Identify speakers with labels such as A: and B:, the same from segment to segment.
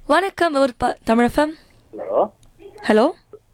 A: வணக்கம் ஒரு ப தமிழஃபம்
B: ஹலோ
A: ஹலோ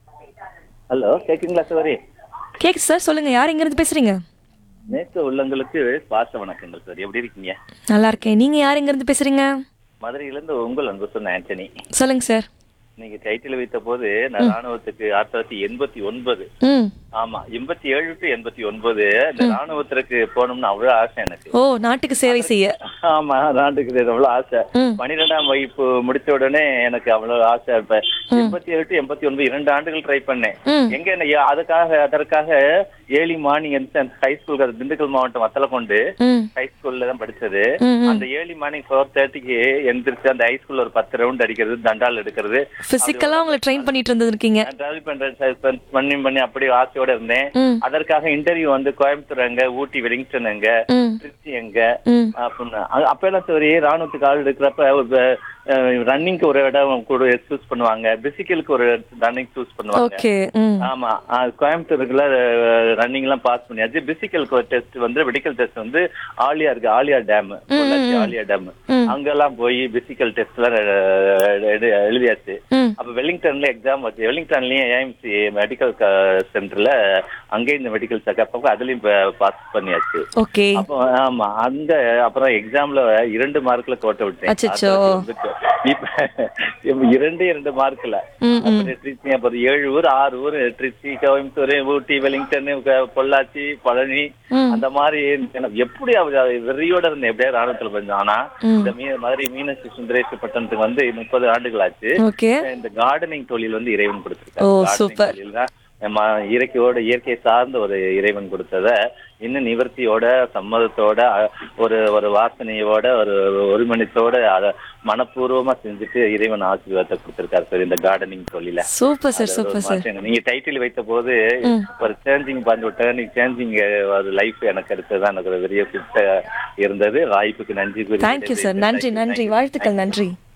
B: ஹலோ கேக்குங்களா சோரி
A: கேக்கு சார் சொல்லுங்க யார் எங்கேருந்து பேசுறீங்க
B: நேற்று உள்ளங்களுக்கு பாச வணக்கங்கள் சார் எப்படி இருக்கீங்க
A: நல்லா இருக்கேன் நீங்க யார் எங்கேருந்து பேசுறீங்க
B: மதுரையிலேருந்து உங்கள் அன்பு சொன்ன ஆண்டனி
A: சொல்லுங்க சார்
B: நீங்க டைட்டில் வைத்த போது நான் ராணுவத்துக்கு ஆயிரத்தி தொள்ளாயிரத்தி எண்பத்தி ஒன்பது
A: ம்
B: ஆமா எண்பத்தி ஏழு டு எண்பத்தி ஒன்பது இந்த ராணுவத்திற்கு போகணும்னு அவ்வளவு ஆசை எனக்கு
A: ஓ நாட்டுக்கு சேவை செய்ய
B: ஆமா நாட்டுக்கு இது அவ்வளவு ஆசை
A: ம்.
B: பன்னிரெண்டாம் வகுப்பு முடிச்ச உடனே எனக்கு அவ்வளவு ஆசை இப்ப எண்பத்தி ஏழு டு எண்பத்தி ஒன்பது இரண்டு ஆண்டுகள் ட்ரை பண்ணேன்
A: ம்
B: எங்க என்ன யா- அதுக்காக அதற்காக early morning high school Dindigul மாவட்டம் வத்தலக்கொண்டு
A: ம்
B: ஹை ஸ்கூல்ல தான் படிச்சது
A: ம், ம்.
B: அந்த ஏர்லி மார்னிங் ஃபோர் தேர்ட்டிக்கு எந்திரிச்சு அந்த ஹை ஸ்கூல்ல ஒரு பத்து ரவுண்ட் அடிக்கிறது தண்டால் எடுக்கிறது
A: பிசிக்கலா உங்களை ட்ரெயின் பண்ணிட்டு இருந்திருக்கீங்க
B: டிராவல் பண்றேன் spend பண்ணி பண்ணி அப்படியே ஆசையோட இருந்தேன்
A: ம்
B: அதற்காக இன்டர்வியூ வந்து கோயம்புத்தூர் எங்க ஊட்டி வெலிங்டன் எங்க
A: ம்
B: திருச்சி எங்க
A: ம்
B: அப்படின்னு அது அப்ப எல்லாம் சரி ராணுவத்துக்கு ஆள் எடுக்கிறப்ப ரன்னிங்க்கு ஒரு இடம் கூட சூஸ் பண்ணுவாங்க பிசிக்கலுக்கு ஒரு ரன்னிங் சூஸ் பண்ணுவாங்க
A: ஓகே ம்
B: ஆமா அது கோயம்புத்தூருக்குள்ள ரன்னிங் எல்லாம் பாஸ் பண்ணியாச்சு பிசிக்கல் டெஸ்ட் வந்து மெடிக்கல் டெஸ்ட் வந்து ஆலியா இருக்கு ஆலியா டேம் பொள்ளாச்சி ஆலியா டேம்
A: ம்.
B: அங்கெல்லாம் போய் பிசிக்கல் டெஸ்ட் எல்லாம் எ- எ- எழுதியாச்சு
A: ம்
B: அப்ப வெலிங்டன்ல எக்ஸாம் வச்சு வெலிங்டன்லயும் ஏஎம்சி மெடிக்கல் சென்டர்ல அங்கேயும் இந்த மெடிக்கல் செக்அப் அதுலயும் பாஸ் பண்ணியாச்சு
A: ஓகே
B: அப்போ ஆமா அந்த அப்புறம் எக்ஸாம்ல இரண்டு மார்க்ல கோட்டை விட்டேன்
A: அச்சச்சோ.
B: இப்ப இப்ப இரண்டு இரண்டு மார்க்ல
A: ம் ம்
B: அப்புறம் திருச்சி அப்புறம் ஏழு ஊர் ஆறு ஊர் திருச்சி கோயம்புத்தூர் ஊட்டி வெலிங்டன் க- பொள்ளாச்சி பழனி
A: ம்.
B: அந்த மாதிரி எனக்கு எப்படி அவ- வெறியோட இருந்தேன் எப்படியா ராணுவத்துல கொஞ்சம் ஆனா
A: ம்.
B: இந்த மீ மாதிரி மீனாட்சி சுந்தரேஸ்வர பட்டணத்துக்கு வந்து முப்பது ஆண்டுகள் ஆச்சு
A: ஓகே
B: இந்த கார்டனிங் தொழில் வந்து இறைவன்
A: ஓ,
B: கொடுத்திருக்காரு
A: super.
B: Gardening தொழில் தான் நம்ம இயற்கையோட இயற்கை சார்ந்த ஒரு இறைவன் கொடுத்தத இன்னும் நிவர்த்தியோட சம்மதத்தோட அ- ஒரு ஒரு வாசனையோட ஒரு ஒருமணித்தோட அத மனப்பூர்வமா செஞ்சுட்டு இறைவன் ஆசீர்வாதத்தை கொடுத்திருக்காரு சார் இந்த கார்டனிங் தொழில
A: சூப்பர் சார்
B: அது ஒரு
A: சூப்பர் சார்
B: மாற்றம். நீங்க டைட்டில் வைத்த போது
A: ம்.
B: ஒரு சேஞ்சிங் பண்ண டேர்னிங் சேஞ்சிங் ஒரு லைஃப் எனக்கு எடுத்ததுதான் எனக்கு ஒரு பெரிய கிஃப்ட் இருந்தது வாய்ப்புக்கு நன்றி கூறி
A: தேங்க்யூ சார் நன்றி நன்றி வாழ்த்துக்கள் நன்றி